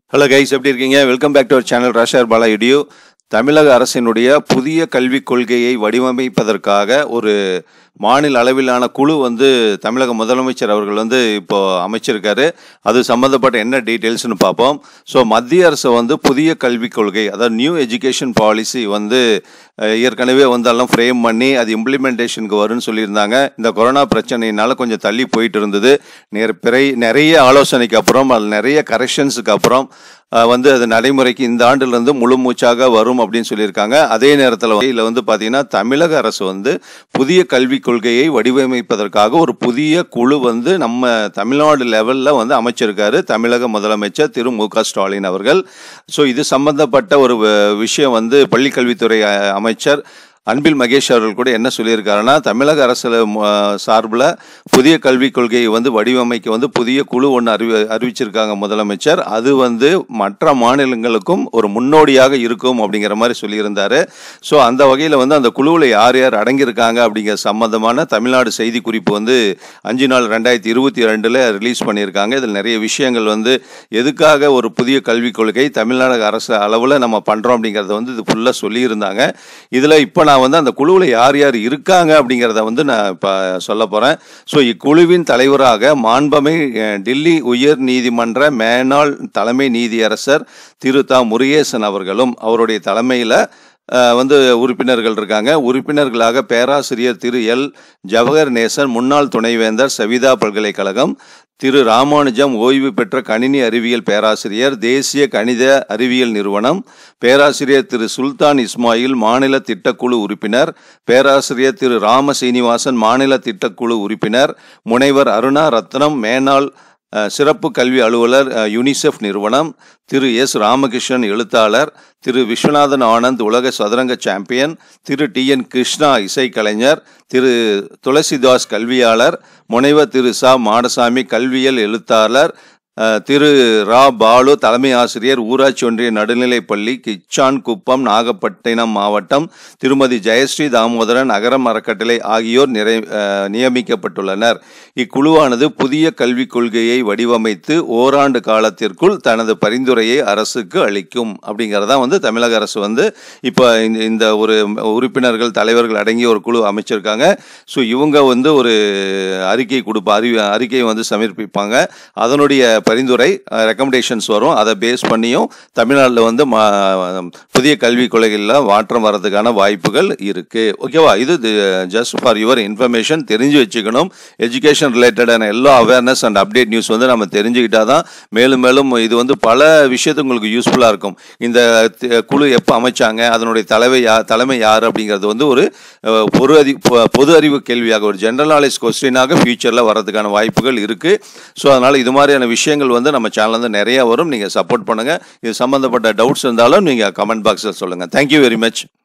hello guys எப்படி இருக்கீங்க welcome back to our channel ராஷர் பாலா இடியோ தமிழக அரசினுடைய புதிய கல்விக் கொள்கையை வடிவமைப்பதற்காக ஒரு மாநில அளவிலான குழு வந்து தமிழக முதலமைச்சர் அவர்கள் வந்து இப்போ அமைச்சிருக்காரு அது சம்மந்தப்பட்ட என்ன டீட்டெயில்ஸ்னு பார்ப்போம் ஸோ மத்திய அரசு வந்து புதிய கல்விக் கொள்கை அதாவது நியூ எஜுகேஷன் பாலிசி வந்து அஹ், ஏற்கனவே வந்து எல்லாம் ஃப்ரேம் பண்ணி அது இம்ப்ளிமெண்டேஷனுக்கு வரும்னு சொல்லியிருந்தாங்க இந்த கொரோனா பிரச்சனையினால கொஞ்சம் தள்ளி போயிட்டு இருந்தது நேர் பிறை நிறைய ஆலோசனைக்கு அப்புறம் அது நிறைய கரெக்ஷன்ஸுக்கு அப்புறம் அஹ், வந்து அது நடைமுறைக்கு இந்த ஆண்டிலிருந்து முழு மூச்சாக வரும் அப்படின்னு சொல்லியிருக்காங்க அதே நேரத்தில் இதில் வந்து பார்த்தீங்கன்னா தமிழக அரசு வந்து புதிய கல்விக் கொள்கையை வடிவமைப்பதற்காக ஒரு புதிய குழு வந்து நம்ம தமிழ்நாடு லெவலில் வந்து அமைச்சிருக்காரு தமிழக முதலமைச்சர் திரு மு க ஸ்டாலின் அவர்கள் ஸோ இது சம்பந்தப்பட்ட ஒரு வ- விஷயம் வந்து பள்ளிக்கல்வித்துறை அஹ், அமைச்சர் அன்பில் மகேஷ் அவர்கள் கூட என்ன சொல்லியிருக்காருன்னா தமிழக அரசில் சார்பில் புதிய கல்விக் கொள்கையை வந்து வடிவமைக்க வந்து புதிய குழு ஒன்று அறிவி அறிவிச்சிருக்காங்க முதலமைச்சர் அது வந்து மற்ற மாநிலங்களுக்கும் ஒரு முன்னோடியாக இருக்கும் அப்படிங்கிற மாதிரி சொல்லியிருந்தாரு ஸோ அந்த வகையில் வந்து அந்த குழுவில் யார் யார் அடங்கியிருக்காங்க அப்படிங்கிற சம்பந்தமான தமிழ்நாடு செய்தி குறிப்பு வந்து அஞ்சு நாள் ரெண்டாயிரத்தி இருபத்தி ரெண்டில் ரிலீஸ் பண்ணியிருக்காங்க இதில் நிறைய விஷயங்கள் வந்து எதுக்காக ஒரு புதிய கல்விக் கொள்கை தமிழ்நாடு அரசு அளவில் நம்ம பண்ணுறோம் அப்படிங்கிறத வந்து இது ஃபுல்லாக சொல்லியிருந்தாங்க இதில் இப்போ நான் வந்து அந்த குழுவில் யார் யார் இருக்காங்க அப்படிங்கிறத வந்து நான் இப்போ சொல்ல போகிறேன் ஸோ இக்குழுவின் தலைவராக மாண்பமை அஹ், டில்லி உயர் நீதிமன்ற மேனாள் தலைமை நீதியரசர் திரு தா முருகேசன் அவர்களும் அவருடைய தலைமையில் வந்து உறுப்பினர்கள் இருக்காங்க உறுப்பினர்களாக பேராசிரியர் திரு எல் ஜவஹர் நேசன் முன்னாள் துணைவேந்தர் சவிதா பல்கலைக்கழகம் திரு ராமானுஜம் ஓய்வு பெற்ற கணினி அறிவியல் பேராசிரியர் தேசிய கணித அறிவியல் நிறுவனம் பேராசிரியர் திரு சுல்தான் இஸ்மாயில் மாநில திட்டக்குழு உறுப்பினர் பேராசிரியர் திரு ராம சீனிவாசன் மாநில திட்டக்குழு உறுப்பினர் முனைவர் அருணா ரத்னம் மேனாள் அஹ், சிறப்பு கல்வி அலுவலர் அஹ், யுனிசெஃப் நிறுவனம் திரு எஸ் ராமகிருஷ்ணன் எழுத்தாளர் திரு விஸ்வநாதன் ஆனந்த் உலக சதுரங்க champion Thiru T N Krishna இசைக்கலைஞர் திரு துளசிதாஸ் கல்வியாளர் முனைவர் திரு சா மாடசாமி கல்வியல் எழுத்தாளர் அஹ், திரு ரா பாலு தலைமை ஆசிரியர் ஊராட்சி ஒன்றிய நடுநிலைப்பள்ளி கிச்சான் குப்பம் நாகப்பட்டினம் மாவட்டம் திருமதி ஜெயஸ்ரீ தாமோதரன் அகரம் அறக்கட்டளை ஆகியோர் நிறை அஹ், நியமிக்கப்பட்டுள்ளனர் இக்குழுவானது புதிய கல்விக் கொள்கையை வடிவமைத்து ஓராண்டு காலத்திற்குள் தனது பரிந்துரையை அரசுக்கு அளிக்கும் அப்படிங்கிறதான் வந்து தமிழக அரசு வந்து இப்போ இந்த இந்த ஒரு உறுப்பினர்கள் தலைவர்கள் அடங்கிய ஒரு குழு அமைச்சிருக்காங்க ஸோ இவங்க வந்து ஒரு அறிக்கை கொடுப்ப அறி அறிக்கையை வந்து சமர்ப்பிப்பாங்க அதனுடைய பரிந்துரை ரெக்கமெண்டேஷன்ஸ் வரும் அதை பேஸ் பண்ணியும் தமிழ்நாட்டில் வந்து மா- புதிய கல்விக் கொள்கைகளில் மாற்றம் வர்றதுக்கான வாய்ப்புகள் இருக்கு ஓகேவா இது ஜஸ்ட் ஃபார் யுவர் இன்ஃபர்மேஷன் தெரிஞ்சு வச்சுக்கணும் எஜுகேஷன் ரிலேட்டடான எல்லா அவேர்னஸ் அண்ட் அப்டேட் நியூஸ் வந்து நம்ம தெரிஞ்சுக்கிட்டா தான் மேலும் மேலும் இது வந்து பல விஷயத்துக்கு உங்களுக்கு யூஸ்ஃபுல்லாக இருக்கும் இந்த தி- குழு எப்போ அமைச்சாங்க அதனுடைய தலைவை யா தலைமை யார் அப்படிங்கிறது வந்து ஒரு அஹ், பொது அறி பொ- பொது அறிவு கேள்வியாக ஒரு ஜென்ரல் நாலேஜ் கொஸ்டினாக ஃபியூச்சரில் வர்றதுக்கான வாய்ப்புகள் இருக்குது ஸோ அதனால் இது மாதிரியான விஷயங்கள் வந்து நம்ம சேனல்ல இருந்து நிறைய வரும் நீங்கள் சப்போர்ட் பண்ணுங்கள் இது சம்மந்தப்பட்ட டவுட்ஸ் இருந்தாலும் நீங்கள் கமெண்ட் பாக்ஸில் சொல்லுங்கள் தேங்க்யூ வெரி மச்